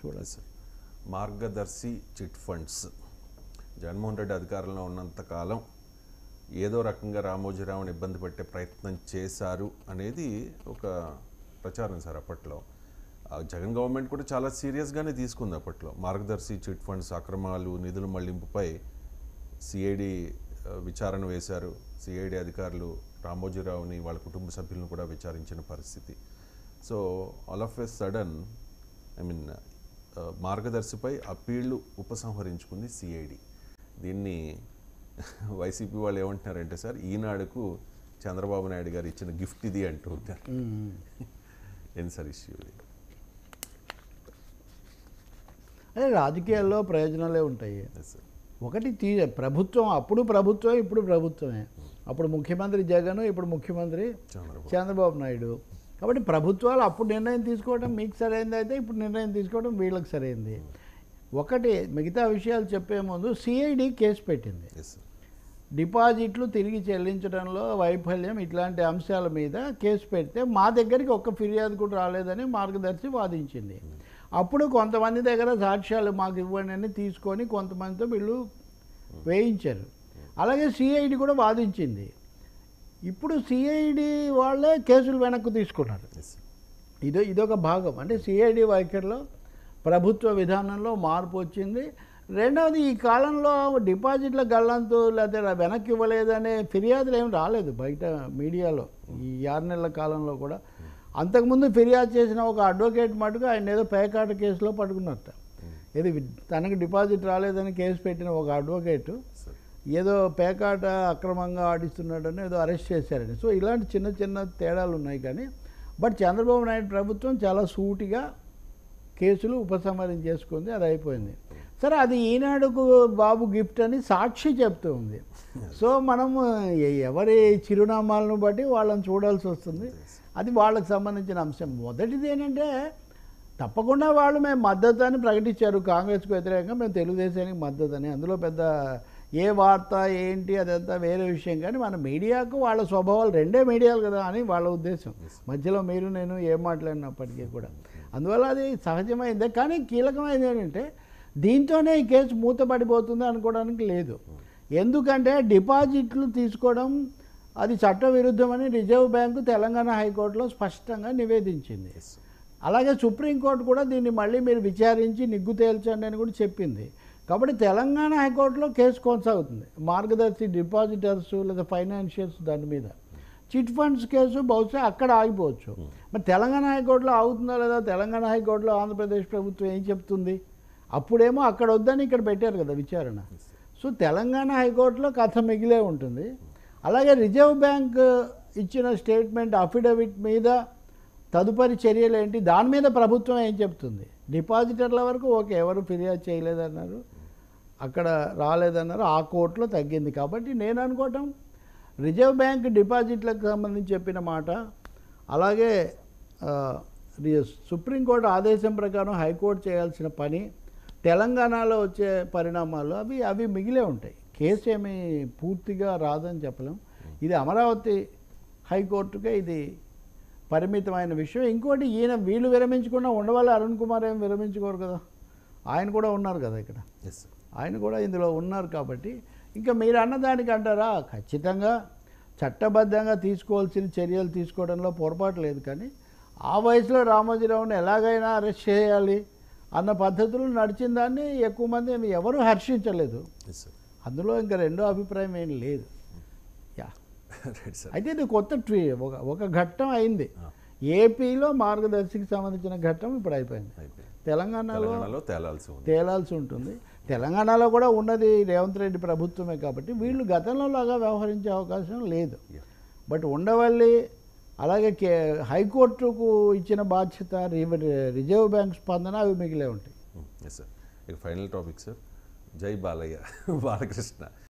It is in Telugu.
చూడాలి సార్ మార్గదర్శి చిట్ ఫండ్స్ జగన్మోహన్ రెడ్డి అధికారంలో ఉన్నంత కాలం ఏదో రకంగా రామోజీరావుని ఇబ్బంది పెట్టే ప్రయత్నం చేశారు అనేది ఒక ప్రచారం సార్ అప్పట్లో ఆ జగన్ గవర్నమెంట్ కూడా చాలా సీరియస్గానే తీసుకుంది అప్పట్లో మార్గదర్శి చిట్ ఫండ్స్ అక్రమాలు నిధుల మళ్లింపుపై సిఐడి విచారణ వేశారు సిఐడి అధికారులు రామోజీరావుని వాళ్ళ కుటుంబ సభ్యులను కూడా విచారించిన పరిస్థితి so all of a sudden I mean మార్గదర్శిపై అప్పీళ్లు ఉపసంహరించుకుంది సిఐడి దీన్ని వైసీపీ వాళ్ళు ఏమంటున్నారంటే సార్ ఈనాడుకు చంద్రబాబు నాయుడు గారు ఇచ్చిన గిఫ్ట్ ఇది అంటూ ఉంటారు ఏం సార్ ఇష్యూ ఇది అదే రాజకీయాల్లో ప్రయోజనాలే ఉంటాయి Yes, sir. ఒకటి తీ ప్రభుత్వం అప్పుడు ప్రభుత్వం ఇప్పుడు ప్రభుత్వమే అప్పుడు ముఖ్యమంత్రి జగన్ ఇప్పుడు ముఖ్యమంత్రి చంద్రబాబు చంద్రబాబు నాయుడు కాబట్టి ప్రభుత్వాలు అప్పుడు నిర్ణయం తీసుకోవడం మీకు సరైనది అయితే ఇప్పుడు నిర్ణయం తీసుకోవడం వీళ్ళకి సరైంది ఒకటి మిగతా విషయాలు చెప్పే ముందు సిఐడి కేసు పెట్టింది ఎస్ సార్ డిపాజిట్లు తిరిగి చెల్లించడంలో వైఫల్యం ఇట్లాంటి అంశాల మీద కేసు పెడితే మా దగ్గరికి ఒక్క ఫిర్యాదు కూడా రాలేదని మార్గదర్శి వాదించింది అప్పుడు కొంతమంది దగ్గర సాక్ష్యాలు మాకు ఇవ్వండి అని తీసుకొని కొంతమందితో వీళ్ళు వేయించారు అలాగే సిఐడి కూడా వాదించింది ఇప్పుడు సిఐడి వాళ్ళే కేసులు వెనక్కు తీసుకున్నారు ఎస్ సార్ ఇదో ఇదొక భాగం అంటే సిఐడి వైఖరిలో ప్రభుత్వ విధానంలో మార్పు వచ్చింది రెండవది ఈ కాలంలో డిపాజిట్ల గల్లంతు లేకపోతే వెనక్కి ఇవ్వలేదనే ఫిర్యాదులు ఏమి రాలేదు బయట మీడియాలో ఈ ఆరు నెలల కాలంలో కూడా అంతకుముందు ఫిర్యాదు చేసిన ఒక అడ్వకేట్ మటుకు ఆయన ఏదో పేకాట కేసులో పట్టుకున్నట్ట ఇది తనకు డిపాజిట్ రాలేదని కేసు పెట్టిన ఒక అడ్వకేటు సార్ ఏదో పేకాట అక్రమంగా ఆడిస్తున్నాడని ఏదో అరెస్ట్ చేశారని సో ఇలాంటి చిన్న చిన్న తేడాలు ఉన్నాయి కానీ బట్ చంద్రబాబు నాయుడు ప్రభుత్వం చాలా సూటిగా కేసులు ఉపసంహరించేసుకుంది అది అయిపోయింది సరే అది ఈనాడుకు బాబు గిఫ్ట్ అని సాక్షి చెప్తూ ఉంది సో మనము ఎ- ఎవరి చిరునామాలను బట్టి వాళ్ళని చూడాల్సి వస్తుంది అది వాళ్ళకి సంబంధించిన అంశం మొదటిది ఏంటంటే తప్పకుండా వాళ్ళు మేము మద్దతు అని ప్రకటించారు కాంగ్రెస్కు వ్యతిరేకంగా మేము తెలుగుదేశానికి మద్దతు అని అందులో పెద్ద ఏ వార్త ఏంటి అదంతా వేరే విషయం కానీ మన మీడియాకు వాళ్ళ స్వభావాలు రెండే మీడియాలు కదా అని వాళ్ళ ఉద్దేశం మధ్యలో మీరు నేను ఏం మాట్లాడినప్పటికీ కూడా అందువల్ల అది సహజమైందే కానీ కీలకమైనది ఏంటంటే దీంతోనే ఈ కేసు మూతపడిపోతుంది అనుకోవడానికి లేదు ఎందుకంటే డిపాజిట్లు తీసుకోవడం అది చట్టవిరుద్ధమని రిజర్వ్ బ్యాంకు తెలంగాణ హైకోర్టులో స్పష్టంగా నివేదించింది ఎస్ సార్ అలాగే సుప్రీంకోర్టు కూడా దీన్ని మళ్ళీ మీరు విచారించి నిగ్గు తేల్చండి అని కూడా చెప్పింది కాబట్టి తెలంగాణ హైకోర్టులో కేసు కొనసాగుతుంది మార్గదర్శి డిపాజిటర్స్ లేదా ఫైనాన్షియల్స్ దాని మీద చిట్ ఫండ్స్ కేసు బహుశా అక్కడ ఆగిపోవచ్చు మరి తెలంగాణ హైకోర్టులో ఆగుతుందా లేదా తెలంగాణ హైకోర్టులో ఆంధ్రప్రదేశ్ ప్రభుత్వం ఏం చెప్తుంది అప్పుడేమో అక్కడ వద్దని ఇక్కడ పెట్టారు కదా విచారణ సో తెలంగాణ హైకోర్టులో కథ మిగిలే ఉంటుంది అలాగే రిజర్వ్ బ్యాంక్ ఇచ్చిన స్టేట్మెంట్ అఫిడవిట్ మీద తదుపరి చర్యలు ఏంటి దాని మీద ప్రభుత్వం ఏం చెప్తుంది డిపాజిటర్ల వరకు ఓకే ఎవరు ఫిర్యాదు చేయలేదన్నారు అక్కడ రాలేదన్నారు ఆ కోర్టులో తగ్గింది కాబట్టి నేను అనుకోవటం రిజర్వ్ బ్యాంక్ డిపాజిట్లకు సంబంధించి చెప్పిన మాట అలాగే ఆ, రి- సుప్రీంకోర్టు ఆదేశం ప్రకారం హైకోర్టు చేయాల్సిన పని తెలంగాణలో వచ్చే పరిణామాలు అవి అవి మిగిలే ఉంటాయి కేసు ఏమీ పూర్తిగా రాదని చెప్పలేం ఇది అమరావతి హైకోర్టుకే ఇది పరిమితమైన విషయం ఇంకోటి ఈయన వీళ్ళు విరమించకుండా ఉండవల్ల అరుణ్ కుమార్ ఏం విరమించుకోరు కదా ఆయన కూడా ఉన్నారు కదా ఇక్కడ ఎస్ సార్ ఆయన కూడా ఇందులో ఉన్నారు కాబట్టి ఇంకా మీరు అన్నదానికి అంటారా ఖచ్చితంగా చట్టబద్ధంగా తీసుకోవాల్సిన చర్యలు తీసుకోవడంలో పొరపాటు లేదు కానీ ఆ వయసులో రామోజీరావుని ఎలాగైనా అరెస్ట్ చేయాలి అన్న పద్ధతులు నడిచిన దాన్ని ఎక్కువ మంది ఏమి ఎవరు హర్షించలేదు ఎస్ సార్ అందులో ఇంకా రెండో అభిప్రాయం ఏం లేదు యా రైట్ సార్ అయితే ఇది కొత్త ట్రీ ఒక ఒక ఘట్టం అయింది ఆ. ఏపీలో మార్గదర్శికి సంబంధించిన ఘట్టం ఇప్పుడు అయిపోయింది అయిపోయింది తెలంగాణలో తెలంగాణలో తేలాల్సి ఉంది తేలాల్సి ఉంటుంది తెలంగాణలో కూడా ఉన్నది రేవంత్ రెడ్డి ప్రభుత్వమే కాబట్టి వీళ్ళు గతంలో లాగా వ్యవహరించే అవకాశం లేదు Yeah. బట్ ఉండవల్లి అలాగే కే హైకోర్టుకు ఇచ్చిన బాధ్యత రి- రిజర్వ్ బ్యాంక్ స్పందన అవి మిగిలే ఉంటాయి ఎస్ సార్ ఇక ఫైనల్ టాపిక్ సార్ జై బాలయ్య బాలకృష్ణ